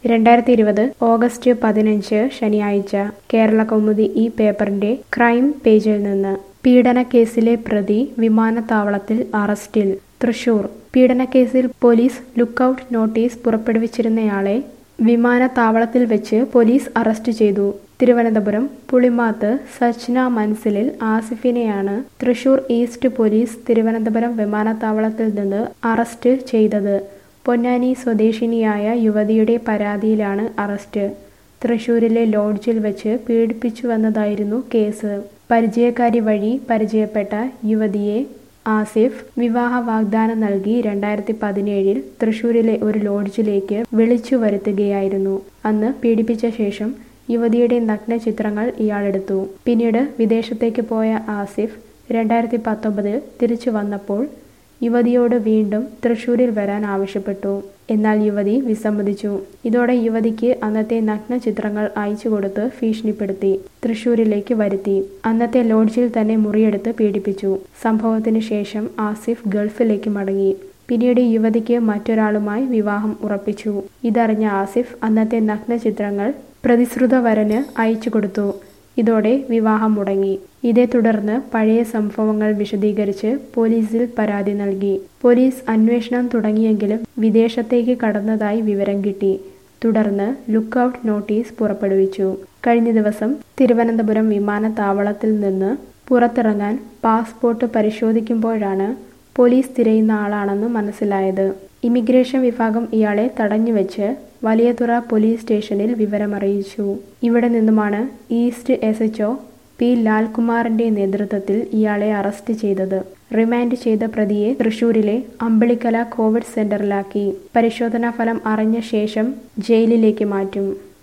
രണ്ടായിരത്തി ഇരുപത് ഓഗസ്റ്റ് പതിനഞ്ച് ശനിയാഴ്ച കേരള കൗമുദി ഈ പേപ്പറിന്റെ ക്രൈം പേജിൽ നിന്ന് പീഡനക്കേസിലെ പ്രതി വിമാനത്താവളത്തിൽ അറസ്റ്റിൽ തൃശൂർ പീഡനക്കേസിൽ പോലീസ് ലുക്കൌട്ട് നോട്ടീസ് പുറപ്പെടുവിച്ചിരുന്നയാളെ വിമാനത്താവളത്തിൽ വെച്ച് പോലീസ് അറസ്റ്റ് ചെയ്തു തിരുവനന്തപുരം പുളിമാത്ത് സച്ന മൻസിലിൽ ആസിഫിനെയാണ് തൃശൂർ ഈസ്റ്റ് പോലീസ് തിരുവനന്തപുരം വിമാനത്താവളത്തിൽ നിന്ന് അറസ്റ്റ് ചെയ്തത് പൊന്നാനി സ്വദേശിനിയായ യുവതിയുടെ പരാതിയിലാണ് അറസ്റ്റ് തൃശൂരിലെ ലോഡ്ജിൽ വെച്ച് പീഡിപ്പിച്ചുവെന്നതായിരുന്നു കേസ് പരിചയക്കാരി വഴി പരിചയപ്പെട്ട യുവതിയെ ആസിഫ് വിവാഹ വാഗ്ദാനം നൽകി രണ്ടായിരത്തി പതിനേഴിൽ തൃശൂരിലെ ഒരു ലോഡ്ജിലേക്ക് വിളിച്ചു വരുത്തുകയായിരുന്നു അന്ന് പീഡിപ്പിച്ച ശേഷം യുവതിയുടെ നഗ്ന ചിത്രങ്ങൾ ഇയാളെടുത്തു പിന്നീട് വിദേശത്തേക്ക് പോയ ആസിഫ് രണ്ടായിരത്തി പത്തൊമ്പതിൽ തിരിച്ചു വന്നപ്പോൾ യുവതിയോട് വീണ്ടും തൃശൂരിൽ വരാൻ ആവശ്യപ്പെട്ടു എന്നാൽ യുവതി വിസമ്മതിച്ചു ഇതോടെ യുവതിക്ക് അന്നത്തെ നഗ്ന ചിത്രങ്ങൾ അയച്ചു കൊടുത്ത് ഭീഷണിപ്പെടുത്തി തൃശൂരിലേക്ക് വരുത്തി അന്നത്തെ ലോഡ്ജിൽ തന്നെ മുറിയെടുത്ത് പീഡിപ്പിച്ചു സംഭവത്തിന് ശേഷം ആസിഫ് ഗൾഫിലേക്ക് മടങ്ങി പിന്നീട് യുവതിക്ക് മറ്റൊരാളുമായി വിവാഹം ഉറപ്പിച്ചു ഇതറിഞ്ഞ ആസിഫ് അന്നത്തെ നഗ്ന ചിത്രങ്ങൾ പ്രതിശ്രുത വരന് അയച്ചു കൊടുത്തു ഇതോടെ വിവാഹം മുടങ്ങി ഇതേ തുടർന്ന് പഴയ സംഭവങ്ങൾ വിശദീകരിച്ച് പോലീസിൽ പരാതി നൽകി പോലീസ് അന്വേഷണം തുടങ്ങിയെങ്കിലും വിദേശത്തേക്ക് കടന്നതായി വിവരം കിട്ടി തുടർന്ന് ലുക്കൌട്ട് നോട്ടീസ് പുറപ്പെടുവിച്ചു കഴിഞ്ഞ ദിവസം തിരുവനന്തപുരം വിമാനത്താവളത്തിൽ നിന്ന് പുറത്തിറങ്ങാൻ പാസ്പോർട്ട് പരിശോധിക്കുമ്പോഴാണ് പോലീസ് തിരയുന്ന ആളാണെന്ന് മനസ്സിലായത് ഇമിഗ്രേഷൻ വിഭാഗം ഇയാളെ തടഞ്ഞുവെച്ച് വലിയതുറ പോലീസ് സ്റ്റേഷനിൽ വിവരമറിയിച്ചു ഇവിടെ നിന്നുമാണ് ഈസ്റ്റ് എസ് എച്ച് പി ലാൽകുമാറിന്റെ നേതൃത്വത്തിൽ ഇയാളെ അറസ്റ്റ് ചെയ്തത് റിമാൻഡ് ചെയ്ത പ്രതിയെ തൃശൂരിലെ അമ്പളിക്കല കോവിഡ് സെന്ററിലാക്കി പരിശോധനാ ഫലം അറിഞ്ഞ ശേഷം ജയിലിലേക്ക് മാറ്റും